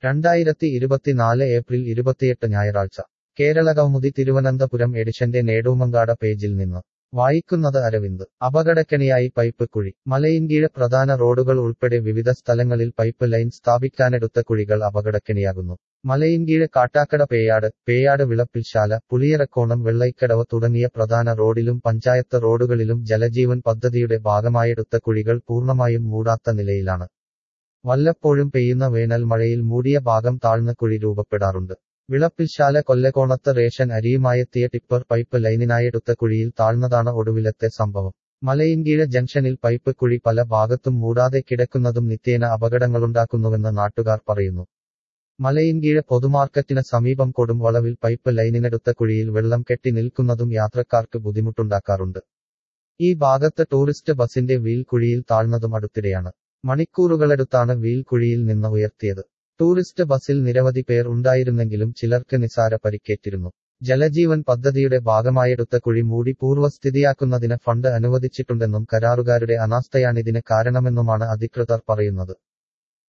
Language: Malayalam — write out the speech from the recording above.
രണ്ടായിരത്തി ഇരുപത്തിനാല് ഏപ്രിൽ ഇരുപത്തിയെട്ട് ഞായറാഴ്ച കേരള കൗമുദി തിരുവനന്തപുരം എഡിഷന്റെ നേടൂമങ്കാട പേജിൽ നിന്ന് വായിക്കുന്നത് അരവിന്ദ് അപകടക്കണിയായി പൈപ്പ് കുഴി മലയിൻകീഴ് പ്രധാന റോഡുകൾ ഉൾപ്പെടെ വിവിധ സ്ഥലങ്ങളിൽ പൈപ്പ് ലൈൻ സ്ഥാപിക്കാനെടുത്ത കുഴികൾ അപകടക്കണിയാകുന്നു മലയിൻകീഴ് കാട്ടാക്കട പേയാട് പേയാട് വിളപ്പിൽശാല പുളിയറക്കോണം വെള്ളൈക്കടവ് തുടങ്ങിയ പ്രധാന റോഡിലും പഞ്ചായത്ത് റോഡുകളിലും ജലജീവൻ പദ്ധതിയുടെ ഭാഗമായെടുത്ത കുഴികൾ പൂർണ്ണമായും മൂടാത്ത നിലയിലാണ് വല്ലപ്പോഴും പെയ്യുന്ന വേനൽ മഴയിൽ മൂടിയ ഭാഗം താഴ്ന്ന കുഴി രൂപപ്പെടാറുണ്ട് വിളപ്പിൽശാല കൊല്ലകോണത്ത് റേഷൻ അരിയുമായെത്തിയ ടിപ്പർ പൈപ്പ് ലൈനിനായെടുത്ത കുഴിയിൽ താഴ്ന്നതാണ് ഒടുവിലത്തെ സംഭവം മലയിൻകീഴ് ജംഗ്ഷനിൽ പൈപ്പ് കുഴി പല ഭാഗത്തും മൂടാതെ കിടക്കുന്നതും നിത്യേന അപകടങ്ങളുണ്ടാക്കുന്നുവെന്ന് നാട്ടുകാർ പറയുന്നു മലയിൻകീഴ് പൊതുമാർക്കറ്റിന് സമീപം കൊടുംവളവിൽ പൈപ്പ് ലൈനിനടുത്ത കുഴിയിൽ വെള്ളം കെട്ടി നിൽക്കുന്നതും യാത്രക്കാർക്ക് ബുദ്ധിമുട്ടുണ്ടാക്കാറുണ്ട് ഈ ഭാഗത്ത് ടൂറിസ്റ്റ് ബസിന്റെ വീൽ കുഴിയിൽ താഴ്ന്നതും അടുത്തിടെയാണ് മണിക്കൂറുകളെടുത്താണ് വീൽ കുഴിയിൽ നിന്ന് ഉയർത്തിയത് ടൂറിസ്റ്റ് ബസിൽ നിരവധി പേർ ഉണ്ടായിരുന്നെങ്കിലും ചിലർക്ക് നിസാര പരിക്കേറ്റിരുന്നു ജലജീവൻ പദ്ധതിയുടെ ഭാഗമായെടുത്ത കുഴി മൂടി പൂർവ്വസ്ഥിതിയാക്കുന്നതിന് ഫണ്ട് അനുവദിച്ചിട്ടുണ്ടെന്നും കരാറുകാരുടെ അനാസ്ഥയാണിതിന് കാരണമെന്നുമാണ് അധികൃതർ പറയുന്നത്